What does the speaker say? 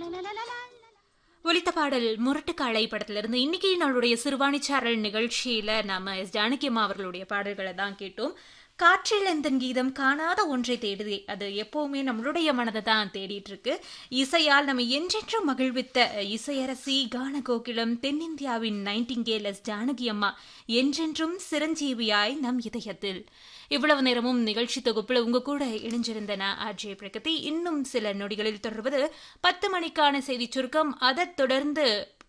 ஒலித்த பாடல் முரட்டுக்காளை படத்திலிருந்து இன்னைக்கு நம்மளுடைய சிறுவாணி சாரல் நிகழ்ச்சியில நாம எஸ் ஜானகியம்மா அவர்களுடைய பாடல்களை தான் கேட்டோம் காற்றில் எந்தன் கீதம் காணாத ஒன்றை தேடுதே அது எப்பவுமே நம்மளுடைய மனதை தான் தேடிட்டு இருக்கு இசையால் நம்ம என்றென்றும் மகிழ்வித்த இசையரசி கான கோகிலம் தென்னிந்தியாவின் நைன்டிங்கேல் எஸ் ஜானகி அம்மா என்றென்றும் சிரஞ்சீவியாய் நம் இதயத்தில் இவ்வளவு நேரமும் நிகழ்ச்சி தொகுப்புல உங்க கூட இணைஞ்சிருந்த நான் அஜய் பிரகதி இன்னும் சில நொடிகளில் தொடர்வது பத்து மணிக்கான செய்தி சுருக்கம் அதைத் தொடர்ந்து